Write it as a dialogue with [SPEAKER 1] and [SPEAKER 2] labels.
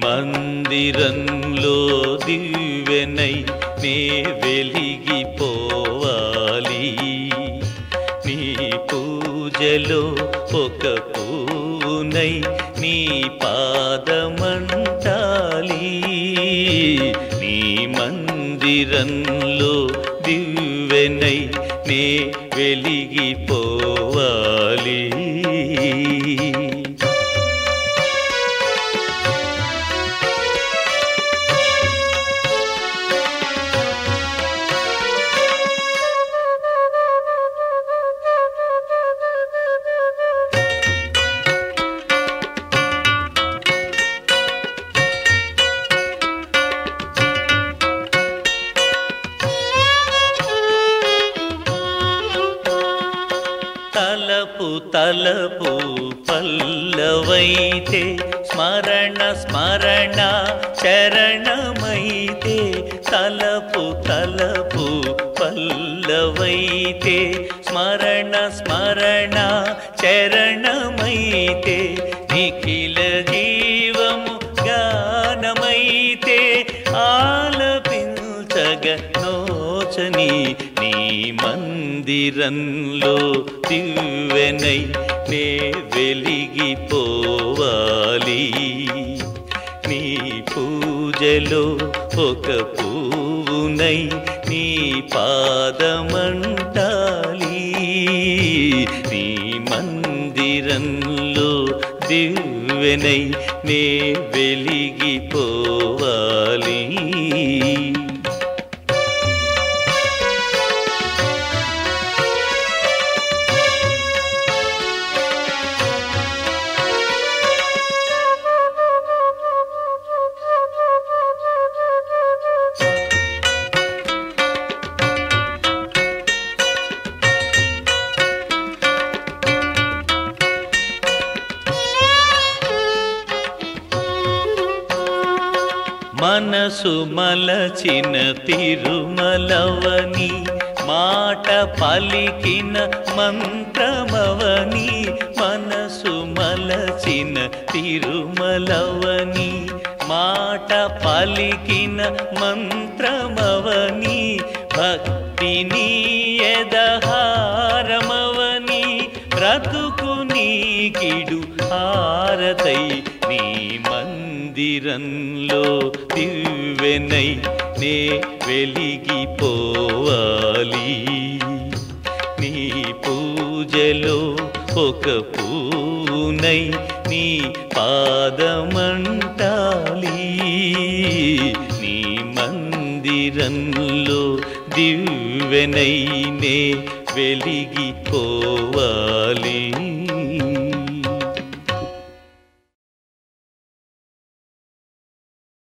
[SPEAKER 1] మందిరంలో దివ్వెనై నే వెలిగిపోవాలి నీ పూజలో ఒక పూనై నీ పాదమంటాలి నీ మందిరంలో దివ్వెనై నే వెలిగిపోవాలి తలపు తలపు పల్లవైతే స్మరణ స్మరణ చరణమైతే తలపు తలపు పల్లవైతే స్మరణ స్మరణ చరణమైతే నిఖిల జీవము గానమైతే ఆలపించగ నోచని నీ మందిరంలో దివ్వెనై నే వెలిగిపోవాలి నీ పూజలో ఒక పూనై నీ పాదమంటాలి నీ మందిరంలో దివ్వెనై నే వెలిగిపోవాలి మనసు మలచిన తిరుమలవని మాట పలికిన మంత్రమవని మనసు మలచిన తిరుమలవని మాట పలికిన మంత్రమవని భక్తిని ఎదహారమవని బ్రతుకు నీకిడు హారతై నీ మందిరంలో దివ్వెనై నే వెలిగిపోవాలి నీ పూజలో ఒక పూనై నీ పాదమంటాలి నీ మందిరంలో దివ్వెనై నే వెలిగిపోవాలి